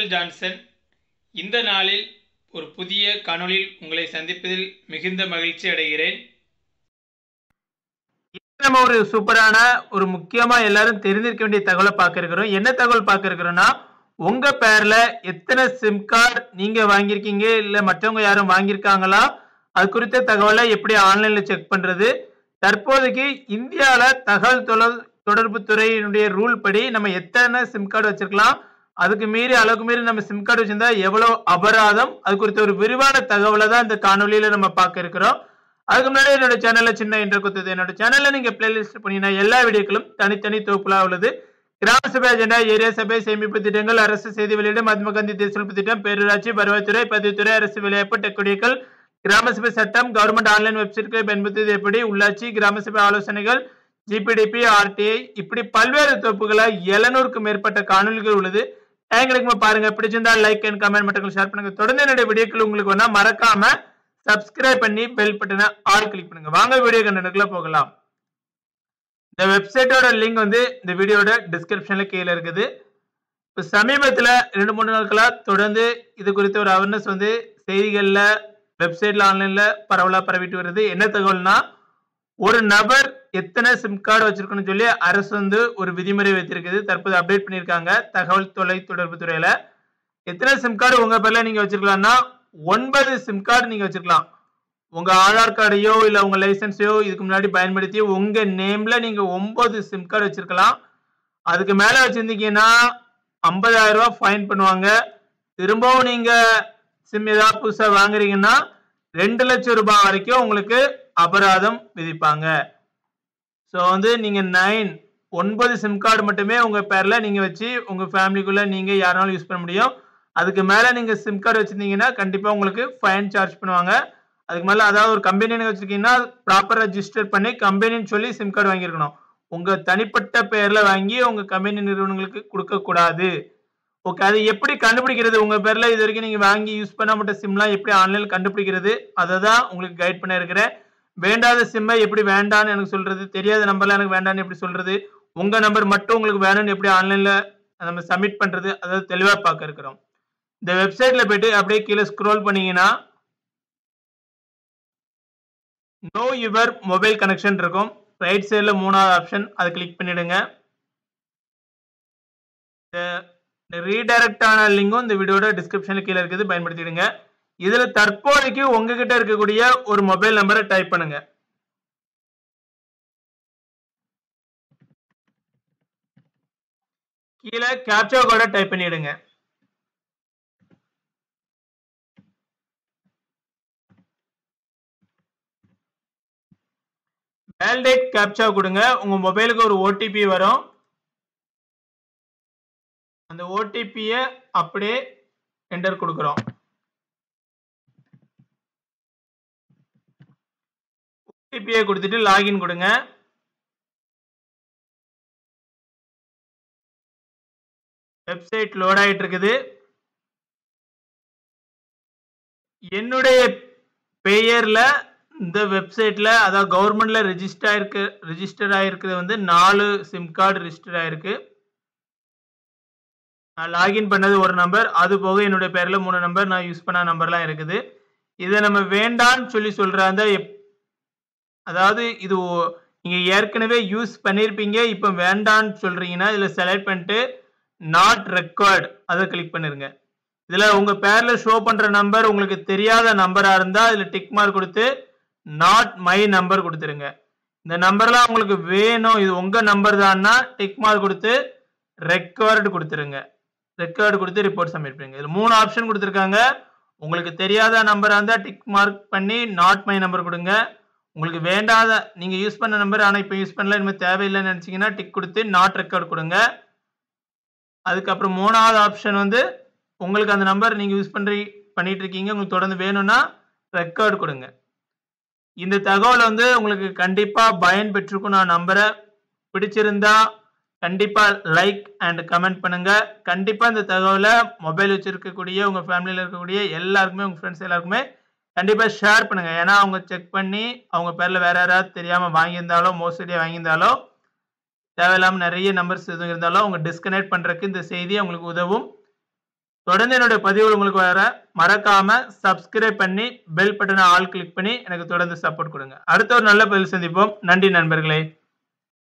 Michael Johnson இந்த நாளில் ஒரு புதிய காணொளியில் உங்களை சந்திப்பதில் மிகுந்த மகிழ்ச்சி அடைகிறேன் இப்ப நம்ம ஒரு சூப்பரான ஒரு முக்கியமா எல்லாரும் தெரிஞ்சிருக்க வேண்டிய தகவலை பார்க்க இருக்கிறோம் என்ன தகவல் பார்க்க இருக்கிறோம்னா உங்க பேர்ல எத்தனை சிம் கார்டு நீங்க வாங்கியிருக்கீங்க இல்ல மற்றவங்க யாரும் வாங்கியிருக்காங்களா அது குறித்த தகவலை எப்படி ஆன்லைன்ல செக் பண்றது தற்போதைக்கு இந்தியால தகவல் தொடர் தொடர்பு துறையினுடைய ரூல் படி நம்ம எத்தனை சிம் கார்டு வச்சிருக்கலாம் அதுக்கு மீறி அளவுக்கு மீறி நம்ம சிம் கார்டு வச்சிருந்தா எவ்வளவு அபராதம் அது குறித்த ஒரு விரிவான தகவலை தான் இந்த காணொலியில நம்ம பார்க்க இருக்கிறோம் அதுக்கு முன்னாடி என்னோட சேனல்ல சின்ன இன்ட்ரோ கொடுத்தது என்னோட சேனல்ல நீங்க பிளேலிஸ்ட் பண்ணினா எல்லா வீடியோக்களும் தனித்தனி தொகுப்புலா உள்ளது கிராம சபை அஜெண்டா ஏரியா சபை சேமிப்பு திட்டங்கள் அரசு செய்தி வெளியீடு மகாத்மா காந்தி தேசிய திட்டம் பேரூராட்சி வருவாய்த்துறை பதிவுத்துறை அரசு விளையாட்டு டெக்குடியக்கள் கிராம சபை சட்டம் கவர்மெண்ட் ஆன்லைன் வெப்சைட்களை பயன்படுத்துவது எப்படி உள்ளாட்சி கிராம சபை ஆலோசனைகள் ஜிபிடிபி ஆர்டிஐ இப்படி பல்வேறு தொகுப்புகளை எழுநூறுக்கும் மேற்பட்ட காணொலிகள் உள்ளது எங்களுக்கு பாருங்க பிடிச்சிருந்தா லைக் அண்ட் கமெண்ட் மட்டும் ஷேர் பண்ணுங்க தொடர்ந்து என்னுடைய வீடியோக்கள் உங்களுக்கு வேணா மறக்காம சப்ஸ்கிரைப் பண்ணி பெல் பட்டனை ஆல் கிளிக் பண்ணுங்க வாங்க வீடியோ கண்டனுக்குள்ள போகலாம் இந்த வெப்சைட்டோட லிங்க் வந்து இந்த வீடியோட டிஸ்கிரிப்ஷன்ல கீழே இருக்குது இப்போ சமீபத்தில் ரெண்டு மூணு நாட்களா தொடர்ந்து இது குறித்த ஒரு அவேர்னஸ் வந்து செய்திகளில் வெப்சைட்ல ஆன்லைன்ல பரவலாக பரவிட்டு வருது என்ன தகவல்னா ஒரு நபர் எத்தனை சிம் கார்டு வச்சிருக்கணும்னு சொல்லி அரசு வந்து ஒரு விதிமுறை வைத்திருக்குது தற்போது அப்டேட் பண்ணியிருக்காங்க தகவல் தொலை தொடர்பு துறையில எத்தனை சிம் கார்டு உங்க பேர்ல நீங்க வச்சிருக்கலாம்னா ஒன்பது சிம் கார்டு நீங்க வச்சிருக்கலாம் உங்க ஆதார் கார்டையோ இல்ல உங்க லைசன்ஸையோ இதுக்கு முன்னாடி பயன்படுத்தி உங்க நேம்ல நீங்க ஒன்பது சிம் கார்டு வச்சிருக்கலாம் அதுக்கு மேல வச்சிருந்தீங்கன்னா ஐம்பதாயிரம் ரூபாய் ஃபைன் பண்ணுவாங்க திரும்பவும் நீங்க சிம் ஏதாவது புதுசா வாங்குறீங்கன்னா ரெண்டு லட்சம் ரூபாய் வரைக்கும் உங்களுக்கு அபராதம் விதிப்பாங்க ஸோ வந்து நீங்க நைன் ஒன்பது சிம் கார்டு மட்டுமே உங்க பேர்ல நீங்க வச்சு உங்க ஃபேமிலிக்குள்ள நீங்க யாராலும் யூஸ் பண்ண முடியும் அதுக்கு மேல நீங்க சிம் கார்டு வச்சிருந்தீங்கன்னா கண்டிப்பா உங்களுக்கு ஃபைன் சார்ஜ் பண்ணுவாங்க அதுக்கு மேல அதாவது ஒரு கம்பெனி நீங்க வச்சிருக்கீங்கன்னா ப்ராப்பர் ரெஜிஸ்டர் பண்ணி கம்பெனின்னு சொல்லி சிம் கார்டு வாங்கியிருக்கணும் உங்க தனிப்பட்ட பெயர்ல வாங்கி உங்க கம்பெனி நிறுவனங்களுக்கு கொடுக்க கூடாது ஓகே அது எப்படி கண்டுபிடிக்கிறது உங்க பேர்ல இது வரைக்கும் நீங்க வாங்கி யூஸ் பண்ணப்பட்ட சிம்லாம் எப்படி ஆன்லைன்ல கண்டுபிடிக்கிறது அதை தான் உங்களுக்கு கைட் பண்ண இருக்கிறேன் வேண்டாத சிம்மை எப்படி வேண்டான்னு எனக்கு சொல்றது தெரியாத நம்பர்லாம் எனக்கு வேண்டான்னு எப்படி சொல்றது உங்க நம்பர் மட்டும் உங்களுக்கு வேணும்னு எப்படி ஆன்லைன்ல நம்ம சப்மிட் பண்றது அதாவது தெளிவா பார்க்க இருக்கிறோம் இந்த வெப்சைட்ல போயிட்டு அப்படியே கீழே ஸ்க்ரோல் பண்ணீங்கன்னா நோ யுவர் மொபைல் கனெக்ஷன் இருக்கும் ரைட் சைடில் மூணாவது ஆப்ஷன் அதை கிளிக் பண்ணிடுங்க இந்த ரீடைரக்ட் ஆன லிங்கும் இந்த வீடியோட டிஸ்கிரிப்ஷன்ல கீழே இருக்குது பயன்படுத்திடுங்க இதுல தற்போதைக்கு உங்ககிட்ட இருக்கக்கூடிய ஒரு மொபைல் நம்பரை டைப் பண்ணுங்க கீழே கேப்சா கோட டைப் பண்ணிடுங்க வேலிடேட் கேப்சா கொடுங்க உங்க மொபைலுக்கு ஒரு ஓடிபி வரும் அந்த ஓடிபியை அப்படியே என்டர் கொடுக்குறோம் ஓடிபியை கொடுத்துட்டு லாகின் கொடுங்க வெப்சைட் லோட் ஆயிட்டு இருக்குது என்னுடைய பெயர்ல இந்த வெப்சைட்ல அதாவது கவர்மெண்ட்ல ரெஜிஸ்டர் ஆயிருக்கு ரெஜிஸ்டர் ஆயிருக்கிறது வந்து நாலு சிம் கார்டு ரெஜிஸ்டர் ஆயிருக்கு நான் லாகின் பண்ணது ஒரு நம்பர் அது போக என்னுடைய பேர்ல மூணு நம்பர் நான் யூஸ் பண்ண நம்பர்லாம் இருக்குது இதை நம்ம வேண்டான்னு சொல்லி சொல்றாங்க அதாவது இது நீங்க ஏற்கனவே யூஸ் பண்ணியிருப்பீங்க இப்போ வேண்டான்னு சொல்றீங்கன்னா இதுல செலக்ட் பண்ணிட்டு நாட் ரெக்கார்ட் அதை கிளிக் பண்ணிருங்க இதுல உங்க பேர்ல ஷோ பண்ற நம்பர் உங்களுக்கு தெரியாத நம்பரா இருந்தா இதுல டிக் மார்க் கொடுத்து நாட் மை நம்பர் கொடுத்துருங்க இந்த நம்பர்லாம் உங்களுக்கு வேணும் இது உங்க நம்பர் தான்னா டிக் மார்க் கொடுத்து ரெக்கார்டு கொடுத்துருங்க ரெக்கார்டு கொடுத்து ரிப்போர்ட் சப்மிட் பண்ணுங்க இதுல மூணு ஆப்ஷன் கொடுத்துருக்காங்க உங்களுக்கு தெரியாத நம்பரா இருந்தா டிக் மார்க் பண்ணி நாட் மை நம்பர் கொடுங்க உங்களுக்கு வேண்டாத நீங்க யூஸ் பண்ண நம்பர் ஆனா இப்போ யூஸ் பண்ணல இனிமேல் தேவையில்லைன்னு நினைச்சீங்கன்னா டிக் கொடுத்து நாட் ரெக்கார்டு கொடுங்க அதுக்கப்புறம் மூணாவது ஆப்ஷன் வந்து உங்களுக்கு அந்த நம்பர் நீங்க யூஸ் பண்றீ பண்ணிட்டு இருக்கீங்க உங்களுக்கு தொடர்ந்து வேணும்னா ரெக்கார்டு கொடுங்க இந்த தகவல் வந்து உங்களுக்கு கண்டிப்பா பயன் பெற்றிருக்கும் நான் நம்புறேன் பிடிச்சிருந்தா கண்டிப்பா லைக் அண்ட் கமெண்ட் பண்ணுங்க கண்டிப்பா இந்த தகவலை மொபைல் வச்சிருக்கக்கூடிய உங்க ஃபேமிலியில் இருக்கக்கூடிய எல்லாருக்குமே உங்க ஃப்ரெண்ட்ஸ் எல்லாருக்குமே கண்டிப்பா ஷேர் பண்ணுங்க ஏன்னா அவங்க செக் பண்ணி அவங்க பேர்ல வேற யாராவது தெரியாம வாங்கியிருந்தாலோ மோசடியா வாங்கியிருந்தாலோ தேவையில்லாம நிறைய நம்பர்ஸ் எதுவும் இருந்தாலும் அவங்க டிஸ்கனெக்ட் பண்றதுக்கு இந்த செய்தி உங்களுக்கு உதவும் தொடர்ந்து என்னுடைய பதிவுகள் உங்களுக்கு வர மறக்காம சப்ஸ்கிரைப் பண்ணி பெல் பட்டனை ஆல் கிளிக் பண்ணி எனக்கு தொடர்ந்து சப்போர்ட் கொடுங்க அடுத்த ஒரு நல்ல பதில் சந்திப்போம் நன்றி நண்பர்களே